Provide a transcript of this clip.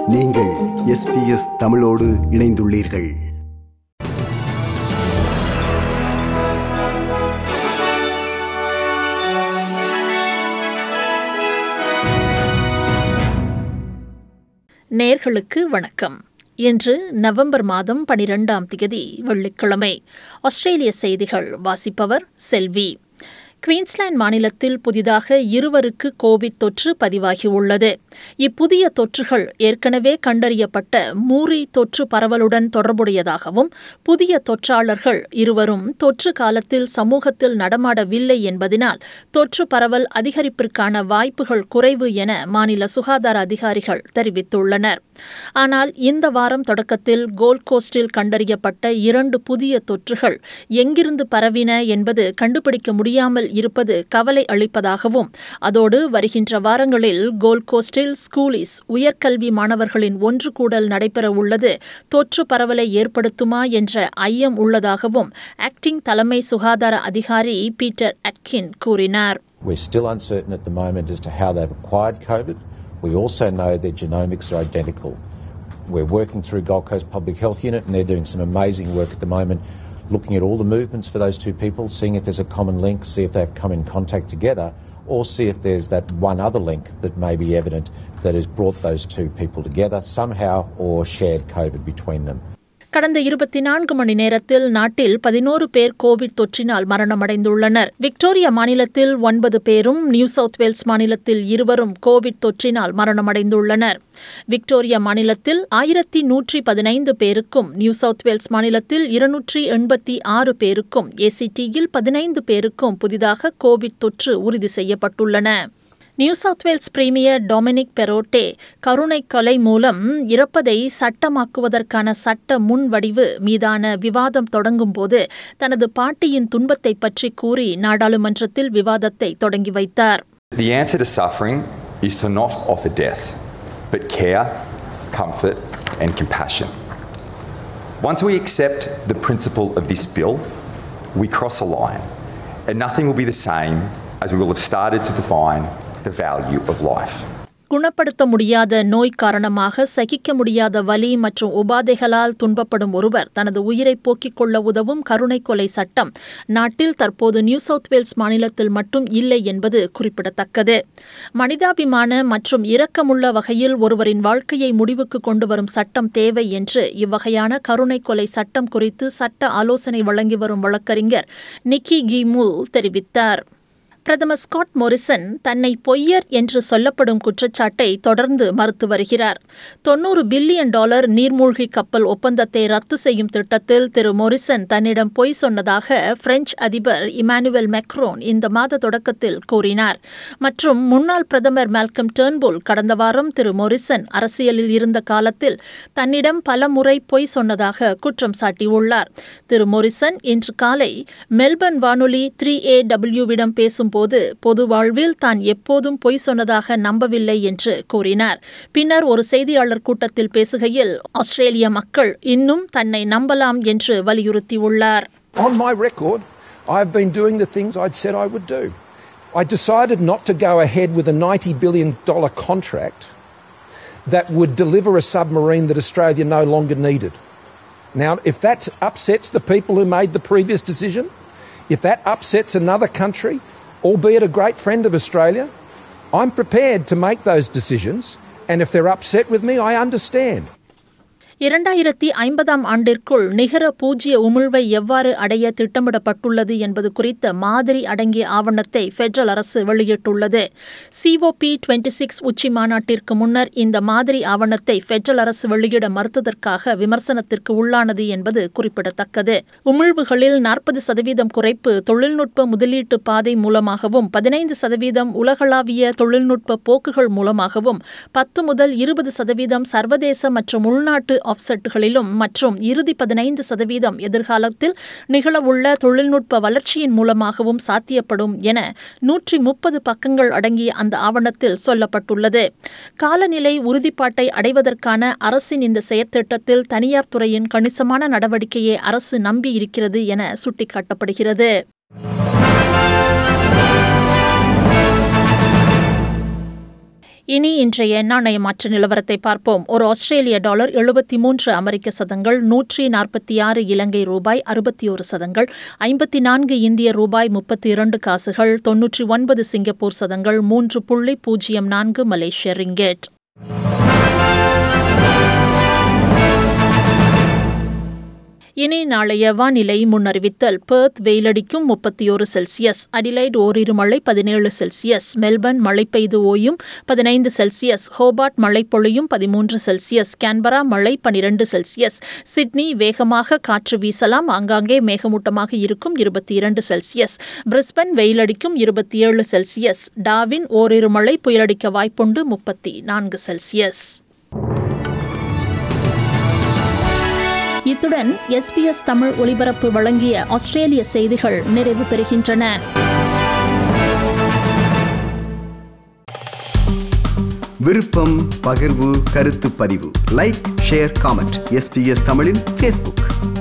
நீங்கள் எஸ்பிஎஸ் தமிழோடு இணைந்துள்ளீர்கள் நேர்களுக்கு வணக்கம் இன்று நவம்பர் மாதம் பனிரெண்டாம் தேதி வெள்ளிக்கிழமை ஆஸ்திரேலிய செய்திகள் வாசிப்பவர் செல்வி குயின்ஸ்லாந்து மாநிலத்தில் புதிதாக இருவருக்கு கோவிட் தொற்று பதிவாகியுள்ளது இப்புதிய தொற்றுகள் ஏற்கனவே கண்டறியப்பட்ட மூரி தொற்று பரவலுடன் தொடர்புடையதாகவும் புதிய தொற்றாளர்கள் இருவரும் தொற்று காலத்தில் சமூகத்தில் நடமாடவில்லை என்பதனால் தொற்று பரவல் அதிகரிப்பிற்கான வாய்ப்புகள் குறைவு என மாநில சுகாதார அதிகாரிகள் தெரிவித்துள்ளனர் ஆனால் இந்த வாரம் தொடக்கத்தில் கோல்ட் கோஸ்டில் கண்டறியப்பட்ட இரண்டு புதிய தொற்றுகள் எங்கிருந்து பரவின என்பது கண்டுபிடிக்க முடியாமல் இருப்பது கவலை அளிப்பதாகவும் அதோடு வருகின்ற வாரங்களில் கோல்ட் கோஸ்டில் ஸ்கூலிஸ் உயர்கல்வி மாணவர்களின் ஒன்று கூடல் நடைபெற உள்ளது தொற்று பரவலை ஏற்படுத்துமா என்ற ஐயம் உள்ளதாகவும் ஆக்டிங் தலைமை சுகாதார அதிகாரி பீட்டர் அட்கின் கூறினார் We're still uncertain at the moment as to how they've acquired COVID. We also know their genomics are identical. We're working through Gold Coast Public Health Unit and they're doing some amazing work at the moment looking at all the movements for those two people, seeing if there's a common link, see if they've come in contact together, or see if there's that one other link that may be evident that has brought those two people together somehow or shared COVID between them. கடந்த இருபத்தி நான்கு மணி நேரத்தில் நாட்டில் பதினோரு பேர் Covid தொற்றினால் மரணமடைந்துள்ளனர் Victoria மாநிலத்தில் ஒன்பது பேரும் நியூ சவுத் வேல்ஸ் மாநிலத்தில் இருவரும் கோவிட் தொற்றினால் மரணமடைந்துள்ளனர் விக்டோரியா மாநிலத்தில் ஆயிரத்தி நூற்றி பதினைந்து பேருக்கும் நியூ சவுத் வேல்ஸ் மாநிலத்தில் இருநூற்றி எண்பத்தி ஆறு பேருக்கும் ஏசிடியில் பதினைந்து பேருக்கும் புதிதாக கோவிட் தொற்று உறுதி செய்யப்பட்டுள்ளன New South Wales premier Dominic Perrottet கருணை கொலை மூலம் இறப்பதை சட்டமாக்குவதற்கான சட்ட முன்வடிவு மீதான விவாதம் தொடங்கும் போது தனது பாட்டியின் துன்பத்தை பற்றி கூறி நாடாளுமன்றத்தில் விவாதத்தை தொடங்கி வைத்தார் The answer to suffering is to not offer death, but care, comfort, and compassion. Once we accept the principle of this bill, we cross a line, and nothing will be the same as we will have started to define the value of life. குணப்படுத்த முடியாத நோய் காரணமாக சகிக்க முடியாத வலி மற்றும் உபாதைகளால் துன்பப்படும் ஒருவர் தனது உயிரை போக்கிக் கொள்ள உதவும் கருணை கொலை சட்டம் நாட்டில் தற்போது நியூ சவுத் வேல்ஸ் மாநிலத்தில் மட்டும் இல்லை என்பது குறிப்பிடத்தக்கது மனிதாபிமான மற்றும் இரக்கமுள்ள வகையில் ஒருவரின் வாழ்க்கையை முடிவுக்கு கொண்டு வரும் சட்டம் தேவை என்று இவ்வகையான கருணை கொலை சட்டம் குறித்து சட்ட ஆலோசனை வழங்கி வரும் வழக்கறிஞர் நிக்கி கிமுல் தெரிவித்தார் பிரதமர் ஸ்காட் மோரிசன் தன்னை பொய்யர் என்று சொல்லப்படும் குற்றச்சாட்டை தொடர்ந்து மறுத்து வருகிறார் தொன்னூறு பில்லியன் டாலர் நீர்மூழ்கி கப்பல் ஒப்பந்தத்தை ரத்து செய்யும் திட்டத்தில் திரு மோரிசன் தன்னிடம் பொய் சொன்னதாக பிரெஞ்சு அதிபர் இமானுவேல் மெக்ரோன் இந்த மாத தொடக்கத்தில் கூறினார் மற்றும் முன்னாள் பிரதமர் மால்கம் டேர்ன்புல் கடந்த வாரம் திரு மோரிசன் அரசியலில் இருந்த காலத்தில் தன்னிடம் பல முறை பொய் சொன்னதாக குற்றம் சாட்டியுள்ளார் திரு மோரிசன் இன்று காலை மெல்பர்ன் வானொலி த்ரீ ஏ டபிள்யூவிடம் பேசும் போது பொது வாழ்வில் தான் எப்போதும் பொய் சொன்னதாக நம்பவில்லை என்று கூறினார் பின்னர் ஒரு செய்தியாளர் கூட்டத்தில் பேசுகையில் ஆஸ்திரேலிய மக்கள் இன்னும் தன்னை நம்பலாம் என்று வலியுறுத்தியுள்ளார் On my record, I've been doing the things I'd said I would do. I decided not to go ahead with a $90 billion contract that would deliver a submarine that Australia no longer needed. Now, if that upsets the people who made the previous decision, if that upsets another country, albeit a great friend of Australia, I'm prepared to make those decisions. And if they're upset with me, I understand. இரண்டாயிரத்தி ஐம்பதாம் ஆண்டிற்குள் நிகர பூஜ்ய உமிழ்வை எவ்வாறு அடைய திட்டமிடப்பட்டுள்ளது என்பது குறித்த மாதிரி அடங்கிய ஆவணத்தை பெடரல் அரசு வெளியிட்டுள்ளது சிஓபி டுவெண்டி சிக்ஸ் உச்சி மாநாட்டிற்கு முன்னர் இந்த மாதிரி ஆவணத்தை பெடரல் அரசு வெளியிட மறுத்ததற்காக விமர்சனத்திற்கு உள்ளானது என்பது குறிப்பிடத்தக்கது உமிழ்வுகளில் நாற்பது சதவீதம் குறைப்பு தொழில்நுட்ப முதலீட்டு பாதை மூலமாகவும் பதினைந்து சதவீதம் உலகளாவிய தொழில்நுட்ப போக்குகள் மூலமாகவும் பத்து முதல் இருபது சதவீதம் சர்வதேச மற்றும் உள்நாட்டு ஆஃப்செட்டுகளிலும் மற்றும் இறுதி பதினைந்து சதவீதம் எதிர்காலத்தில் நிகழவுள்ள தொழில்நுட்ப வளர்ச்சியின் மூலமாகவும் சாத்தியப்படும் என நூற்றி முப்பது பக்கங்கள் அடங்கிய அந்த ஆவணத்தில் சொல்லப்பட்டுள்ளது காலநிலை உறுதிப்பாட்டை அடைவதற்கான அரசின் இந்த செயற்திட்டத்தில் தனியார் துறையின் கணிசமான நடவடிக்கையை அரசு நம்பியிருக்கிறது என சுட்டிக்காட்டப்படுகிறது இனி இன்றைய நாணய மாற்று நிலவரத்தை பார்ப்போம் ஒரு ஆஸ்திரேலிய டாலர் எழுபத்தி மூன்று அமெரிக்க சதங்கள் நூற்றி நாற்பத்தி ஆறு இலங்கை ரூபாய் அறுபத்தி ஒரு சதங்கள் ஐம்பத்தி நான்கு இந்திய ரூபாய் முப்பத்தி இரண்டு காசுகள் தொன்னூற்றி ஒன்பது சிங்கப்பூர் சதங்கள் மூன்று புள்ளி பூஜ்ஜியம் நான்கு மலேசிய ரிங்கெட் இனி நாளைய வானிலை முன்னறிவித்தல் பெர்த் வெயிலடிக்கும் முப்பத்தி ஒரு செல்சியஸ் அடிலைட் ஓரிரு மழை பதினேழு செல்சியஸ் மெல்பர்ன் மழை பெய்து ஓயும் பதினைந்து செல்சியஸ் ஹோபார்ட் மழை பொழியும் பதிமூன்று செல்சியஸ் கேன்பரா மழை பனிரெண்டு செல்சியஸ் சிட்னி வேகமாக காற்று வீசலாம் ஆங்காங்கே மேகமூட்டமாக இருக்கும் இருபத்தி இரண்டு செல்சியஸ் பிரிஸ்பன் வெயிலடிக்கும் இருபத்தி ஏழு செல்சியஸ் டாவின் ஓரிரு மழை புயலடிக்க வாய்ப்புண்டு முப்பத்தி நான்கு செல்சியஸ் இத்துடன் எஸ்பிஎஸ் தமிழ் ஒலிபரப்பு வழங்கிய ஆஸ்திரேலிய செய்திகள் நிறைவு பெறுகின்றன விருப்பம் பகிர்வு கருத்து பதிவு லைக் ஷேர் காமெண்ட் எஸ்பிஎஸ் தமிழின் ஃபேஸ்புக்